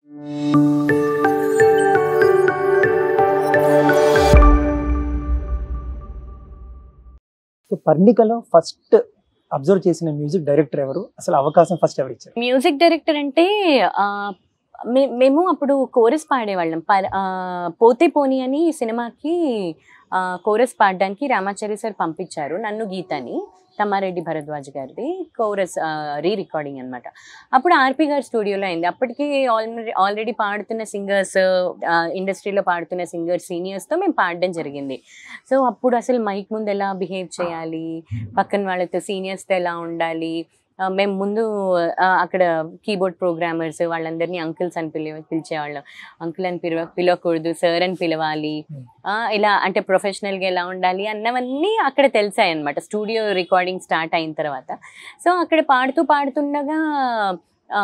So పర్ణికలో first observe చేసిన music director ఎవరు అసలు అవకాశం ఫస్ట్ ఎవరు ఇచ్చారు మ్యూజిక్ డైరెక్టర్ అంటే ఆ, మే- మేము అప్పుడు కోరస్ పాడేవాళ్ళం ప- ఆ, పోతే పోని అని ఈ సినిమాకి కోరస్ పాడడానికి రామాచారి సార్ పంపించారు నన్ను గీతని తమ్మారెడ్డి భరద్వాజ్ గారిది కోరస్ రీ రికార్డింగ్ అనమాట అప్పుడు ఆర్పి గారి స్టూడియోలో అయింది అప్పటికి ఆల్రెడీ ఆల్రెడీ పాడుతున్న సింగర్స్ ఇండస్ట్రీలో పాడుతున్న సింగర్స్ సీనియర్స్తో మేము పాడడం జరిగింది సో అప్పుడు అసలు మైక్ ముందు ఎలా బిహేవ్ చేయాలి పక్కన వాళ్ళతో సీనియర్స్తో ఎలా ఉండాలి ఆ, మేము ముందు ఆ, అక్కడ కీబోర్డ్ ప్రోగ్రామర్స్ వాళ్ళందరినీ అంకుల్స్ అని పిలి పిలిచేవాళ్ళం అంకుల్ అని పిలవ పిలవకూడదు సార్ అని పిలవాలి ఆ, ఇలా అంటే ప్రొఫెషనల్గా ఎలా ఉండాలి అన్నవన్నీ అక్కడ తెలిసాయి అనమాట స్టూడియో రికార్డింగ్ స్టార్ట్ అయిన తర్వాత సో అక్కడ పాడుతూ పాడుతుండగా ఆ,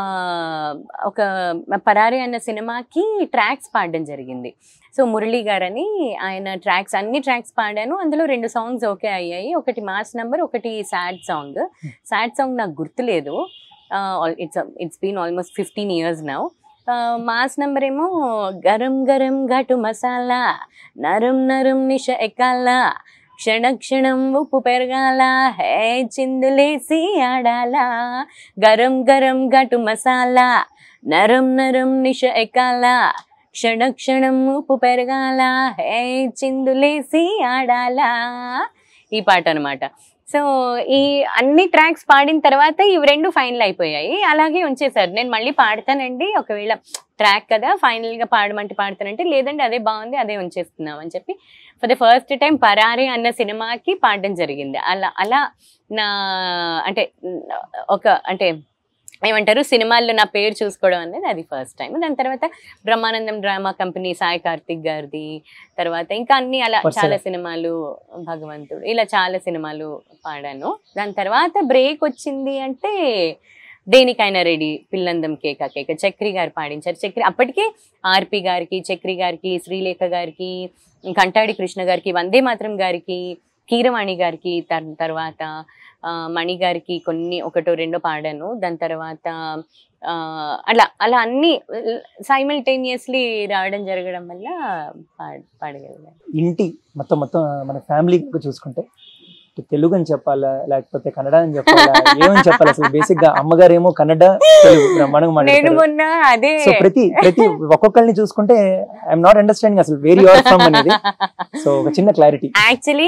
ఒక పరారి అన్న సినిమాకి ట్రాక్స్ పాడడం జరిగింది సో మురళీ గారని ఆయన ట్రాక్స్ అన్ని ట్రాక్స్ పాడాను అందులో రెండు సాంగ్స్ ఓకే అయ్యాయి ఒకటి మాస్ నంబర్ ఒకటి సాడ్ సాంగ్ సాడ్ సాంగ్ నాకు గుర్తులేదు it's it's been almost fifteen years now mass number ఏమో గరం గరం ఘటు మసాలా నరం నరం నిష ఎక్కాల క్షణ క్షణం ఉప్పు పెరగాల హే చిందులేసి ఆడాల గరం గరం ఘటు మసాలా నరం నరం నిష ఎక్కాల క్షణ క్షణం ఉప్పు పెరగాల హే చిందులేసి ఆడాలా ఈ పాట అనమాట సో ఈ అన్ని ట్రాక్స్ పాడిన తర్వాత ఇవి రెండు ఫైనల్ అయిపోయాయి అలాగే ఉంచేశారు నేను మళ్ళీ పాడతానండి ఒకవేళ ట్రాక్ కదా final గా పాడమంటే పాడతానంటే లేదండి అదే బాగుంది అదే ఉంచేస్తున్నాం అని చెప్పి for the first time Parari అన్న సినిమాకి పాడడం జరిగింది అలా అలా నా అంటే ఒక అంటే ఏమంటారు సినిమాల్లో నా పేరు చూసుకోవడం అనేది అది ఫస్ట్ టైం దాని తర్వాత బ్రహ్మానందం డ్రామా కంపెనీ సాయి కార్తిక్ గారిది తర్వాత ఇంకా అన్ని అలా వరుసగా. చాలా సినిమాలు భగవంతుడు ఇలా చాలా సినిమాలు పాడాను దాని తర్వాత బ్రేక్ వచ్చింది అంటే దేనికైనా రెడీ పిల్లందం కేక కేక చక్రి గారు పాడించారు చక్రి అప్పటికే ఆర్పి గారికి చక్రి గారికి శ్రీలేఖ గారికి కంటాడి కృష్ణ గారికి వందే మాత్రం గారికి కీరవాణి గారికి తర్- తర్వాత ఆ, మణి గారికి కొన్ని ఒకటో రెండో పాడాను దాని తర్వాత ఆ, అలా అలా అన్ని సైమల్టేనియస్లీ రావడం జరగడం వల్ల పాడ పాడగలిగాను ఇంటి మొత్తం మొత్తం మన ఫ్యామిలీ చూసుకుంటే ఇటు తెలుగు అని చెప్పాలా లేకపోతే కన్నడ అని చెప్పాలా ఏమని చెప్పాలి అసలు బేసిక్ గా అమ్మగారేమో కన్నడ తెలుగు బ్రహ్మాండంగా నేను మాట్లాడతారు మొన్న అదే సో ప్రతి ప్రతి ఒక్కొక్కరిని చూసుకుంటే ఐఎమ్ నాట్ అండర్స్టాండింగ్ అసలు వేర్ యువర్ ఫ్రమ్ అనేది సో ఒక చిన్న క్లారిటీ యాక్చువల్లీ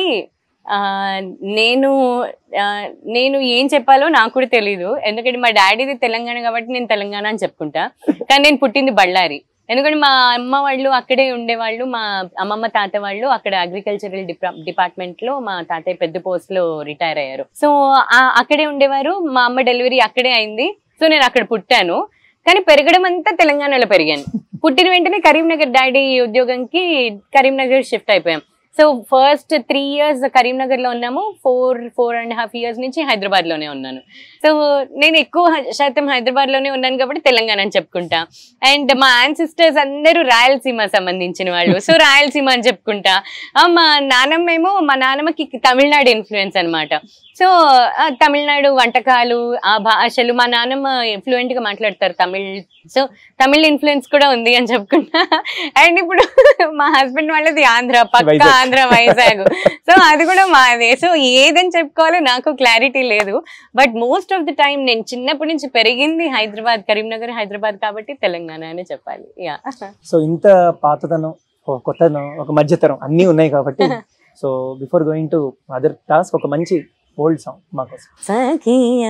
నేను ఆ, నేను ఏం చెప్పాలో నాకు కూడా తెలీదు ఎందుకంటే మా డాడీది తెలంగాణ కాబట్టి నేను తెలంగాణ అని చెప్పుకుంటా కానీ నేను పుట్టింది బళ్ళారి ఎందుకంటే మా అమ్మ వాళ్ళు అక్కడే ఉండేవాళ్ళు మా అమ్మమ్మ తాత వాళ్ళు అక్కడ అగ్రికల్చరల్ డిపార్ట్మెంట్ లో మా తాతయ్య పెద్ద పోస్ట్ లో రిటైర్ అయ్యారు సో ఆ- అక్కడే ఉండేవారు మా అమ్మ డెలివరీ అక్కడే అయింది సో నేను అక్కడ పుట్టాను కానీ పెరగడం అంతా తెలంగాణలో పెరిగాను పుట్టిన వెంటనే కరీంనగర్ డాడీ ఉద్యోగంకి కరీంనగర్ షిఫ్ట్ అయిపోయాం so first three years Karimnagar లో ఉన్నాము four four and half years నుంచి హైదరాబాద్ లోనే ఉన్నాను సో నేను ఎక్కువ హ- శాతం హైదరాబాద్ లోనే ఉన్నాను కాబట్టి తెలంగాణ అని చెప్పుకుంటా అండ్ మా సిస్టర్స్ అందరూ రాయలసీమ సంబంధించిన వాళ్ళు సో రాయలసీమ అని చెప్పుకుంటా ఆ, మా నానమ్మ ఏమో మా నానమ్మకి తమిళనాడు ఇన్ఫ్లుయెన్స్ అన్నమాట సో ఆ, తమిళనాడు వంటకాలు ఆ భాషలు మా నాన్నమ్మ ఫ్లూయెంట్ గా మాట్లాడతారు తమిళ్ సో తమిళ్ ఇన్ఫ్లుయెన్స్ కూడా ఉంది అని చెప్పుకుంటా అండ్ ఇప్పుడు మా హస్బెండ్ వాళ్ళది ఆంధ్ర పక్క వైజాగ్. ఆంధ్ర వైజాగ్ సో అది కూడా మాదే సో ఏదని చెప్పుకోవాలో నాకు క్లారిటీ లేదు but most of the time నేను చిన్నప్పటి నుంచి పెరిగింది హైదరాబాద్ కరీంనగర్ హైదరాబాద్ కాబట్టి తెలంగాణ అనే చెప్పాలి యా సో ఇంత పాతదనం ఒక కొత్తదనం ఒక మధ్యతరం అన్నీ ఉన్నాయి కాబట్టి so before going to other task ఒక మంచి ఓల్డ్ సాంగ్ మాకోసం సఖియా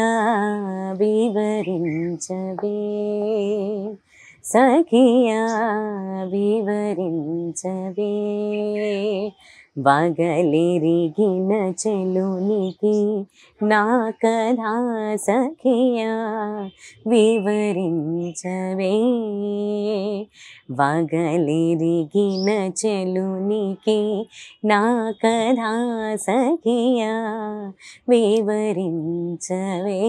వివరించవే సఖియా వివరించవే వగలిరిగిన చెలునికి నా కథా సఖియా వివరించవే వగలిరిగిన చెలునికి నా కథా సఖియా వివరించవే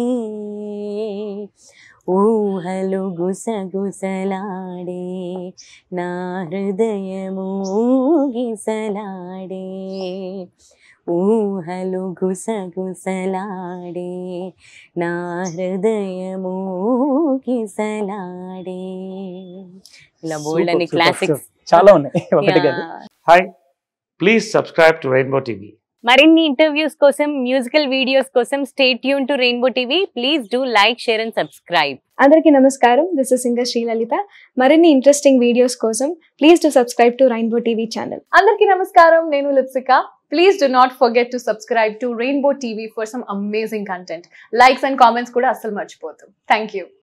ఊహలు గుసగుసలాడే నా హృదయము గిసలాడే ఊహలు గుసగుసలాడే నా హృదయము కిసలాడే ఇలా బోల్డ్ అని Super, super, క్లాసిక్స్ super. చాలా ఉన్నాయి ఒకటి కాదు Hi, please subscribe to Rainbow TV. మరిన్ని ఇంటర్వ్యూస్ కోసం మ్యూజికల్ వీడియోస్ కోసం stay tune to Rainbow TV please do like share and subscribe అందరికీ నమస్కారం దిస్ ఇస్ సింగర్ శ్రీలలిత మరిన్ని ఇంట్రెస్టింగ్ వీడియోస్ కోసం please to subscribe to Rainbow TV channel అందరికీ నమస్కారం నేను Lipsika please do not forget to subscribe to Rainbow TV for some amazing content likes and comments కూడా అస్సలు మర్చిపోతాం థ్యాంక్ యూ